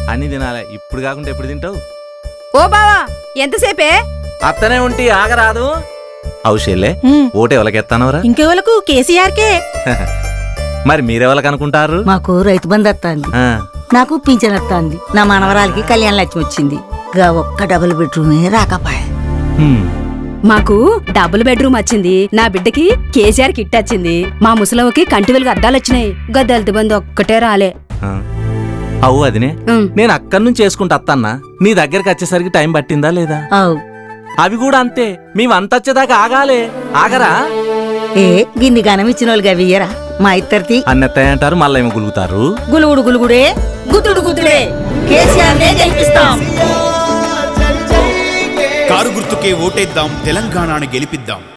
అన్ని తినాలి ఇప్పుడు కాకుండా ఎప్పుడు తింటావు ఓ బావా ఎంతసేపే అత్తనే ఉంటి ఆగరాదు అవుషేలే ఓటు ఎవరికెత్తానవరా ఇంకెవలకు కేసీఆర్కే మరి మీరెవరికి అనుకుంటారు మాకు రైతు బంధు వస్తుంది ఆ, నాకు పింఛన్ వస్తుంది నా మనవరాలకి కళ్యాణ లక్ష్మి వచ్చింది గా ఒక్క డబుల్ బెడ్రూమే రాకపాయ హ్మ్. మాకు డబుల్ బెడ్రూమ్ వచ్చింది నా బిడ్డకి కేసీఆర్ కిట్ వచ్చింది మా ముసలమ్మకి కంటి వెలుగు అద్దాలు వచ్చినాయి గద్దెలతి బంధు ఒక్కటే రాలే ఆ. అవు అదినే ఉమ్. నేను అక్కడి నుంచి చేసుకుంటా అత్తన్నా నీ దగ్గరికి వచ్చేసరికి టైం పట్టిందా లేదా అవు అవి కూడా అంతే మేమంత వచ్చేదాకా ఆగాలే ఆగరా ఏ గిన్ని గనం ఇచ్చిన వాళ్ళకి అవి ఇయ్యరా మా ఇద్దరిది అన్నత్తయ్య అంటారు మళ్ళీ ఏమో గులుగుతారు గులుగుడు గులుగుడే గుద్దుడు గుద్దుడే కేసీఆర్ గెలిపిస్తాం కారు గుర్తుకే ఓటేద్దాం తెలంగాణను గెలిపిద్దాం